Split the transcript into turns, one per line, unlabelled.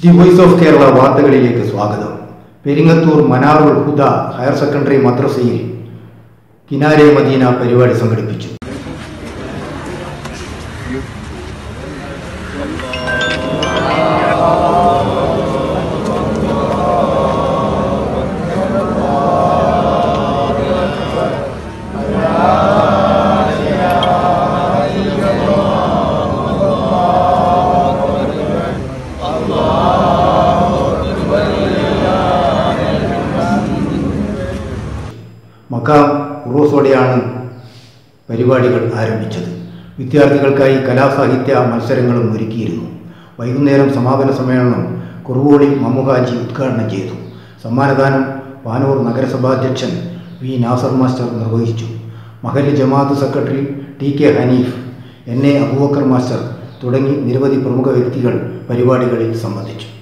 the voice of Kerala വാർത്തകളിലേക്ക് സ്വാഗതം Peringathur Manarul Huda higher secondary മദ്രസയിൽ കിനാരെ മദീന പരിപാടി സംഘടിപ്പിച്ചു മക്കാം ഉറൂസോടെയാണ് പരിപാടികൾ ആരംഭിച്ചത് വിദ്യാർത്ഥികൾക്കായി കലാസാഹിത്യ മത്സരങ്ങളും ഒരുക്കിയിരുന്നു വൈകുന്നേരം സമാപന സമ്മേളനം കുറുവോളി മമ്മുഹാജി ഉദ്ഘാടനം ചെയ്തു സമ്മാനദാനം പാനൂർ നഗരസഭാധ്യക്ഷൻ വി നാസർ മാസ്റ്റർ നിർവഹിച്ചു മഹല് ജമാഅത്ത് secretary T K Hanif N A Aboobacker master തുടങ്ങി നിരവധി പ്രമുഖ വ്യക്തികൾ പരിപാടികളിൽ സംബന്ധിച്ചു